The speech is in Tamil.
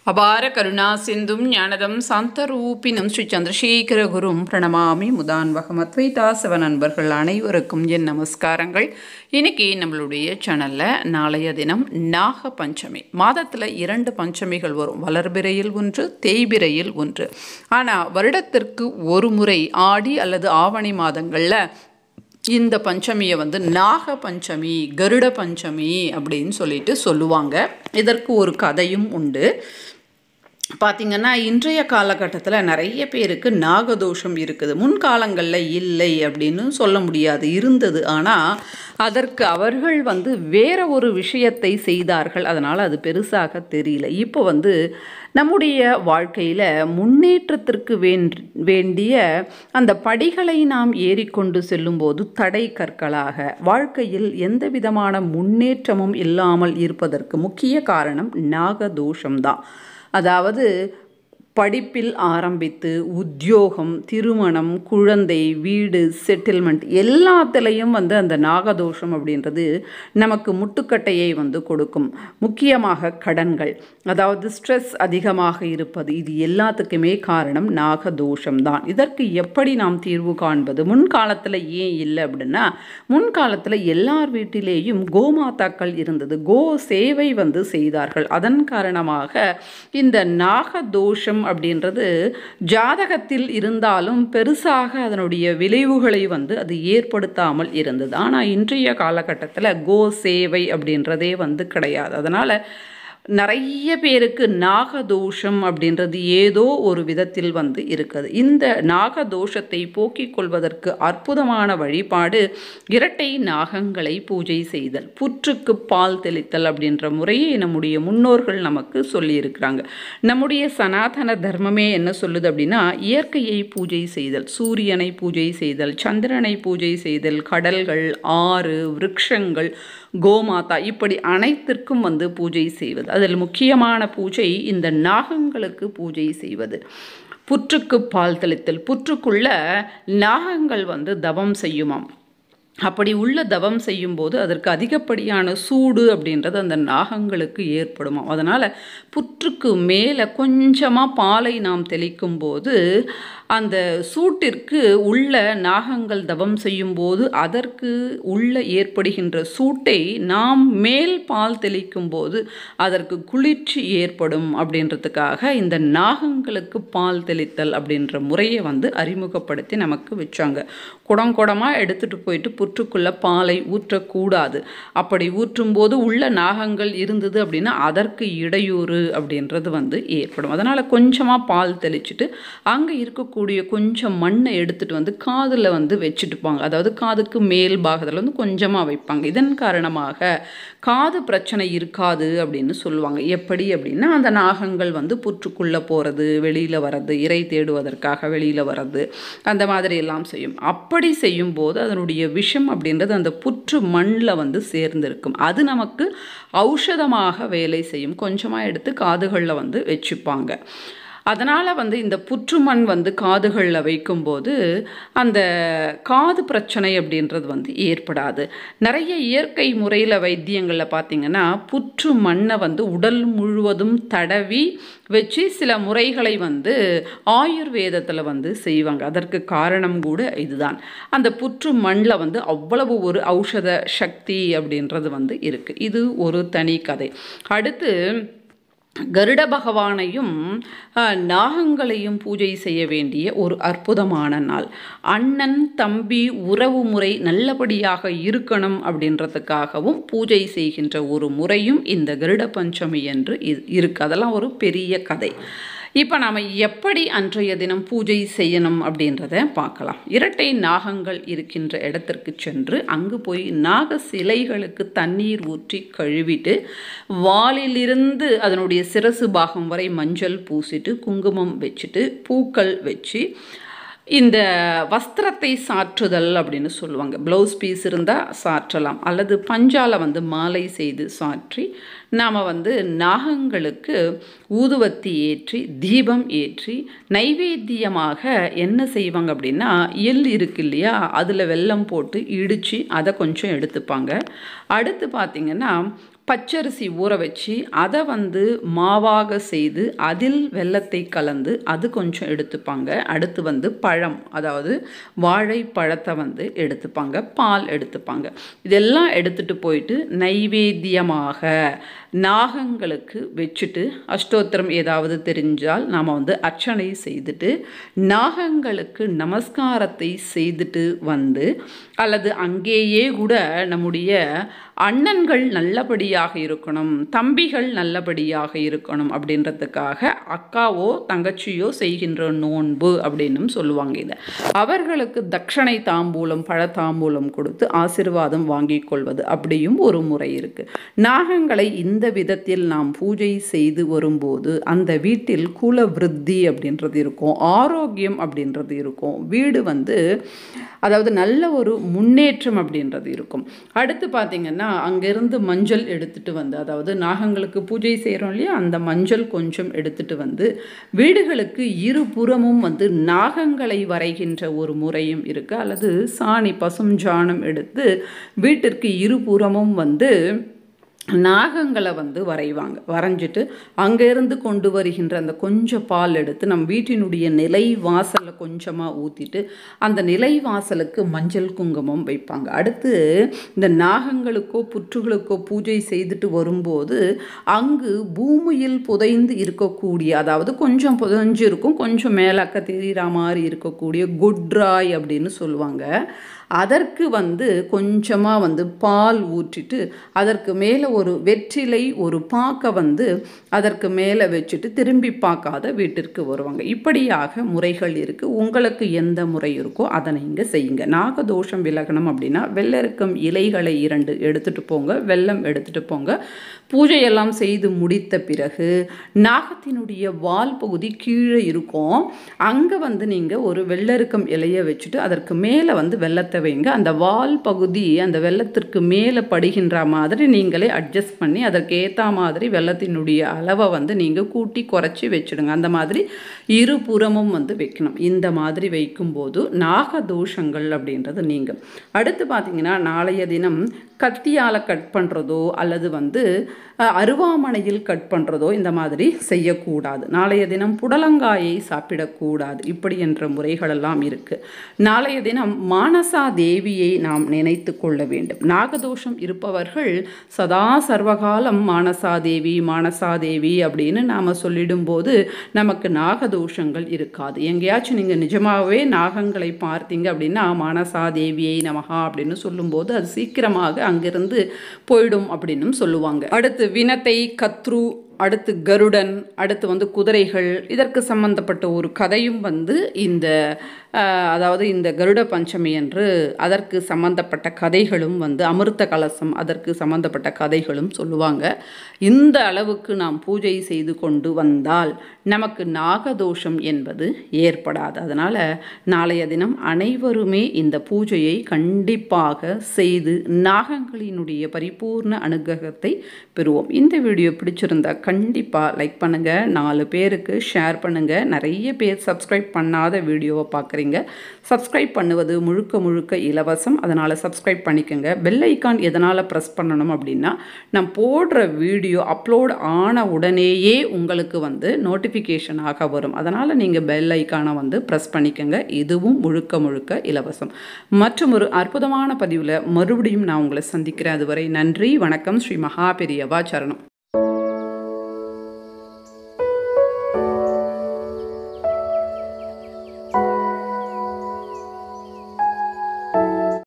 அபார கருணா சிந்தும் ஞானதம் சாந்தரூபினம் ஸ்ரீ சந்திரசேகர குரும் பிரணமாமி முதான்வகம் அத்வைதாசவ நண்பர்கள் அனைவருக்கும் என் நமஸ்காரங்கள் இன்னைக்கு நம்மளுடைய சேனலில் நாளைய தினம் நாக பஞ்சமி மாதத்தில் இரண்டு பஞ்சமிகள் வரும் வளர்பிறையில் ஒன்று தேய்பிறையில் ஒன்று ஆனால் வருடத்திற்கு ஒரு முறை ஆடி அல்லது ஆவணி மாதங்களில் இந்த பஞ்சமியை வந்து நாக பஞ்சமி கருட பஞ்சமி அப்படின்னு சொல்லிட்டு சொல்லுவாங்க இதற்கு ஒரு கதையும் உண்டு பார்த்திங்கன்னா இன்றைய காலகட்டத்தில் நிறைய பேருக்கு நாகதோஷம் இருக்குது முன்காலங்களில் இல்லை அப்படின்னு சொல்ல முடியாது இருந்தது ஆனால் அதற்கு அவர்கள் வந்து வேற ஒரு விஷயத்தை செய்தார்கள் அதனால் அது பெருசாக தெரியல இப்போ வந்து நம்முடைய வாழ்க்கையில் முன்னேற்றத்திற்கு வேண்டிய அந்த படிகளை நாம் ஏறிக்கொண்டு செல்லும்போது தடை கற்களாக வாழ்க்கையில் எந்த விதமான முன்னேற்றமும் இல்லாமல் இருப்பதற்கு முக்கிய காரணம் நாகதோஷம்தான் அதாவது படிப்பில் ஆரம்பித்து உத்தியோகம் திருமணம் குழந்தை வீடு செட்டில்மெண்ட் எல்லாத்துலேயும் வந்து அந்த நாகதோஷம் அப்படின்றது நமக்கு முட்டுக்கட்டையை வந்து கொடுக்கும் முக்கியமாக கடன்கள் அதாவது ஸ்ட்ரெஸ் அதிகமாக இருப்பது இது எல்லாத்துக்குமே காரணம் நாகதோஷம் தான் இதற்கு எப்படி நாம் தீர்வு காண்பது முன்காலத்தில் ஏன் இல்லை அப்படின்னா முன்காலத்தில் எல்லார் வீட்டிலேயும் கோமாதாக்கள் இருந்தது கோ சேவை வந்து செய்தார்கள் அதன் காரணமாக இந்த நாகதோஷம் அப்படின்றது ஜாதகத்தில் இருந்தாலும் பெருசாக அதனுடைய விளைவுகளை வந்து அது ஏற்படுத்தாமல் இருந்தது ஆனால் இன்றைய காலகட்டத்தில் கோ சேவை அப்படின்றதே வந்து கிடையாது அதனால் நிறைய பேருக்கு நாகதோஷம் அப்படின்றது ஏதோ ஒரு விதத்தில் வந்து இருக்குது இந்த நாகதோஷத்தை போக்கிக் கொள்வதற்கு அற்புதமான வழிபாடு இரட்டை நாகங்களை பூஜை செய்தல் புற்றுக்கு பால் தெளித்தல் அப்படின்ற முறையை நம்முடைய முன்னோர்கள் நமக்கு சொல்லியிருக்கிறாங்க நம்முடைய சனாதன தர்மமே என்ன சொல்லுது அப்படின்னா இயற்கையை பூஜை செய்தல் சூரியனை பூஜை செய்தல் சந்திரனை பூஜை செய்தல் கடல்கள் ஆறு விருட்சங்கள் கோமாதா இப்படி அனைத்திற்கும் வந்து பூஜை செய்வது அதில் முக்கியமான பூஜை இந்த நாகங்களுக்கு பூஜை செய்வது புற்றுக்கு பால் தெளித்தல் புற்றுக்குள்ள நாகங்கள் வந்து தவம் செய்யுமாம் அப்படி உள்ள தவம் செய்யும்போது அதற்கு அதிகப்படியான சூடு அப்படின்றது அந்த நாகங்களுக்கு ஏற்படுமா அதனால் புற்றுக்கு மேலே கொஞ்சமாக பாலை நாம் தெளிக்கும் போது அந்த சூட்டிற்கு உள்ள நாகங்கள் தவம் செய்யும்போது அதற்கு உள்ள ஏற்படுகின்ற சூட்டை நாம் மேல் பால் தெளிக்கும் போது அதற்கு குளிர்ச்சி ஏற்படும் அப்படின்றதுக்காக இந்த நாகங்களுக்கு பால் தெளித்தல் அப்படின்ற முறையை வந்து அறிமுகப்படுத்தி நமக்கு வச்சாங்க குடம் குடமாக எடுத்துகிட்டு போயிட்டு புற்றுக்குள்ளே பாலை ஊற்றக்கூடாது அப்படி ஊற்றும்போது உள்ள நாகங்கள் இருந்தது அப்படின்னா அதற்கு இடையூறு அப்படின்றது வந்து ஏற்படும் அதனால் கொஞ்சமாக பால் தெளிச்சுட்டு அங்கே இருக்கக்கூடிய கொஞ்சம் மண்ணை எடுத்துகிட்டு வந்து காதில் வந்து வச்சுட்டுப்பாங்க அதாவது காதுக்கு மேல் பாகத்தில் வந்து கொஞ்சமாக வைப்பாங்க இதன் காரணமாக காது பிரச்சனை இருக்காது அப்படின்னு சொல்லுவாங்க எப்படி அப்படின்னா அந்த நாகங்கள் வந்து புற்றுக்குள்ளே போகிறது வெளியில் வர்றது இறை தேடுவதற்காக வெளியில் வர்றது அந்த மாதிரி எல்லாம் செய்யும் அப்படி செய்யும்போது அதனுடைய விஷம் அப்படின்றது அந்த புற்று மண்ணில் வந்து சேர்ந்திருக்கும் அது நமக்கு ஔஷதமாக வேலை செய்யும் கொஞ்சமாக எடுத்து காதுகளில் வந்து வச்சுப்பாங்க அதனால் வந்து இந்த புற்றுமண் வந்து காதுகளில் வைக்கும்போது அந்த காது பிரச்சனை அப்படின்றது வந்து ஏற்படாது நிறைய இயற்கை முறையில் வைத்தியங்களில் பார்த்திங்கன்னா புற்று மண்ணை வந்து உடல் முழுவதும் தடவி வச்சு சில முறைகளை வந்து ஆயுர்வேதத்தில் வந்து செய்வாங்க அதற்கு காரணம் கூட இதுதான் அந்த புற்று மண்ணில் வந்து அவ்வளவு ஒரு ஔஷத சக்தி அப்படின்றது வந்து இருக்குது இது ஒரு தனி கதை அடுத்து கருட பகவானையும் நாகங்களையும் பூஜை செய்ய வேண்டிய ஒரு அற்புதமான நாள் அண்ணன் தம்பி உறவு முறை நல்லபடியாக இருக்கணும் அப்படின்றதுக்காகவும் பூஜை செய்கின்ற ஒரு முறையும் இந்த கருட பஞ்சமி என்று இருக்கு அதெல்லாம் ஒரு பெரிய கதை இப்போ நாம் எப்படி அன்றைய தினம் பூஜை செய்யணும் அப்படின்றத பார்க்கலாம் இரட்டை நாகங்கள் இருக்கின்ற இடத்திற்கு சென்று அங்கு போய் நாக சிலைகளுக்கு தண்ணீர் ஊற்றி கழுவிட்டு வாலிலிருந்து அதனுடைய சிரசு பாகம் வரை மஞ்சள் பூசிட்டு குங்குமம் வச்சுட்டு பூக்கள் வச்சு இந்த வஸ்திரத்தை சாற்றுதல் அப்படின்னு சொல்லுவாங்க ப்ளவுஸ் பீஸ் இருந்தால் சாற்றலாம் அல்லது பஞ்சால வந்து மாலை செய்து சாற்றி நாம் வந்து நாகங்களுக்கு ஊதுவத்தி ஏற்றி தீபம் ஏற்றி நைவேத்தியமாக என்ன செய்வாங்க அப்படின்னா எள் இருக்கு இல்லையா அதில் வெல்லம் போட்டு இடித்து அதை கொஞ்சம் எடுத்துப்பாங்க அடுத்து பார்த்திங்கன்னா பச்சரிசி ஊற வச்சு அதை வந்து மாவாக செய்து அதில் வெல்லத்தை கலந்து அது கொஞ்சம் எடுத்துப்பாங்க அடுத்து வந்து பழம் அதாவது வாழைப்பழத்தை வந்து எடுத்துப்பாங்க பால் எடுத்துப்பாங்க இதெல்லாம் எடுத்துட்டு போயிட்டு நைவேத்தியமாக நாகங்களுக்கு வச்சுட்டு அஷ்டோத்திரம் ஏதாவது தெரிஞ்சால் நாம் வந்து அர்ச்சனை செய்துட்டு நாகங்களுக்கு நமஸ்காரத்தை செய்துட்டு வந்து அல்லது அங்கேயே கூட நம்முடைய அண்ணன்கள் நல்லபடியாக இருக்கணும் தம்பிகள் நல்லபடியாக இருக்கணும் அப்படின்றதுக்காக அக்காவோ தங்கச்சியோ செய்கின்ற நோன்பு அப்படின்னும் சொல்லுவாங்க இதை அவர்களுக்கு தட்சணை தாம்பூலம் பழ தாம்பூலம் கொடுத்து ஆசிர்வாதம் வாங்கிக் கொள்வது அப்படியும் ஒரு முறை இருக்கு நாகங்களை இந்த விதத்தில் நாம் பூஜை செய்து வரும்போது அந்த வீட்டில் குல விருத்தி அப்படின்றது இருக்கும் ஆரோக்கியம் அப்படின்றது இருக்கும் வீடு வந்து அதாவது நல்ல ஒரு முன்னேற்றம் அப்படின்றது இருக்கும் அடுத்து பார்த்தீங்கன்னா அங்கேருந்து மஞ்சள் எடுத்துட்டு வந்து அதாவது நாகங்களுக்கு பூஜை செய்கிறோம் இல்லையா அந்த மஞ்சள் கொஞ்சம் எடுத்துட்டு வந்து வீடுகளுக்கு இருபுறமும் வந்து நாகங்களை வரைகின்ற ஒரு முறையும் இருக்குது அல்லது சாணி பசும் ஜானம் எடுத்து வீட்டிற்கு இருபுறமும் வந்து நாகங்களை வந்து வரைவாங்க வரைஞ்சிட்டு அங்கேருந்து கொண்டு வருகின்ற அந்த கொஞ்சம் பால் எடுத்து நம் வீட்டினுடைய நிலை வாசலில் கொஞ்சமாக ஊற்றிட்டு அந்த நிலை வாசலுக்கு மஞ்சள் குங்குமம் வைப்பாங்க அடுத்து இந்த நாகங்களுக்கோ புற்றுகளுக்கோ பூஜை செய்துட்டு வரும்போது அங்கு பூமியில் புதைந்து இருக்கக்கூடிய அதாவது கொஞ்சம் புதைஞ்சு இருக்கும் கொஞ்சம் மேலாக்க தெரிகிற மாதிரி இருக்கக்கூடிய குட்ராய் அப்படின்னு சொல்லுவாங்க அதற்கு வந்து கொஞ்சமாக வந்து பால் ஊற்றிட்டு அதற்கு மேலே ஒரு வெற்றிலை ஒரு பாக்கை வந்து அதற்கு மேலே வச்சுட்டு திரும்பி பார்க்காத வீட்டிற்கு வருவாங்க இப்படியாக முறைகள் இருக்குது உங்களுக்கு எந்த முறை இருக்கோ அதை நீங்கள் செய்யுங்க நாகதோஷம் விலகணும் அப்படின்னா வெள்ளரிக்கம் இலைகளை இரண்டு எடுத்துகிட்டு போங்க வெல்லம் எடுத்துகிட்டு போங்க பூஜையெல்லாம் செய்து முடித்த பிறகு நாகத்தினுடைய வால் பகுதி கீழே இருக்கும் அங்கே வந்து நீங்கள் ஒரு வெள்ளரிக்கம் இலையை வச்சுட்டு அதற்கு மேலே வந்து வெள்ளத்தை வைங்க அந்த வால் பகுதி அந்த வெள்ளத்திற்கு மேலே படுகின்ற மாதிரி நீங்களே அட்ஜஸ்ட் பண்ணி அதற்கு ஏற்ற மாதிரி வெள்ளத்தினுடைய அளவை வந்து நீங்கள் கூட்டி குறைச்சி வச்சுடுங்க அந்த மாதிரி இருபுறமும் வந்து வைக்கணும் இந்த மாதிரி வைக்கும்போது நாக தோஷங்கள் அப்படின்றது நீங்கள் அடுத்து பார்த்தீங்கன்னா நாளைய தினம் கத்தியால் கட் பண்ணுறதோ அல்லது வந்து அருவாமனையில் கட் பண்ணுறதோ இந்த மாதிரி செய்யக்கூடாது நாளைய தினம் புடலங்காயை சாப்பிடக்கூடாது இப்படி என்ற முறைகளெல்லாம் இருக்குது நாளைய தினம் மானசா தேவியை நாம் நினைத்து கொள்ள வேண்டும் நாகதோஷம் இருப்பவர்கள் சதா சர்வகாலம் மானசா தேவி மானசா தேவி அப்படின்னு நாம் சொல்லிடும்போது நமக்கு நாகதோஷங்கள் இருக்காது எங்கேயாச்சும் நீங்கள் நிஜமாகவே நாகங்களை பார்த்தீங்க அப்படின்னா மானசா தேவியை நமகா அப்படின்னு சொல்லும்போது அது சீக்கிரமாக அங்கிருந்து போயிடும் அப்படின்னும் சொல்லுவாங்க அடுத்து வினத்தை கத்ரு அடுத்து கருடன் அடுத்து வந்து குதிரைகள் இதற்கு சம்பந்தப்பட்ட ஒரு கதையும் வந்து இந்த அதாவது இந்த கருட பஞ்சமி என்று அதற்கு சம்பந்தப்பட்ட கதைகளும் வந்து அமிர்த கலசம் அதற்கு சம்பந்தப்பட்ட கதைகளும் சொல்லுவாங்க இந்த அளவுக்கு நாம் பூஜை செய்து கொண்டு வந்தால் நமக்கு நாகதோஷம் என்பது ஏற்படாது அதனால் நாளைய தினம் அனைவருமே இந்த பூஜையை கண்டிப்பாக செய்து நாகங்களினுடைய பரிபூர்ண அனுகிரகத்தை பெறுவோம் இந்த வீடியோ பிடிச்சிருந்தா கண்டிப்பாக லைக் பண்ணுங்கள் நாலு பேருக்கு ஷேர் பண்ணுங்கள் நிறைய பேர் சப்ஸ்கிரைப் பண்ணாத வீடியோவை பார்க்குறீங்க சப்ஸ்கிரைப் பண்ணுவது முழுக்க முழுக்க இலவசம் அதனால் சப்ஸ்கிரைப் பண்ணிக்கோங்க பெல் ஐக்கான் எதனால் ப்ரெஸ் பண்ணணும் அப்படின்னா நான் போடுற வீடியோ அப்லோட் ஆன உடனேயே உங்களுக்கு வந்து நோட்டிஃபிகேஷனாக வரும் அதனால் நீங்கள் பெல் ஐக்கானை வந்து ப்ரெஸ் பண்ணிக்கோங்க இதுவும் முழுக்க முழுக்க இலவசம் மற்றும் ஒரு அற்புதமான பதிவில் மறுபடியும் நான் உங்களை சந்திக்கிறேன் அதுவரை நன்றி வணக்கம் ஸ்ரீ மகா பெரியவா சரணம்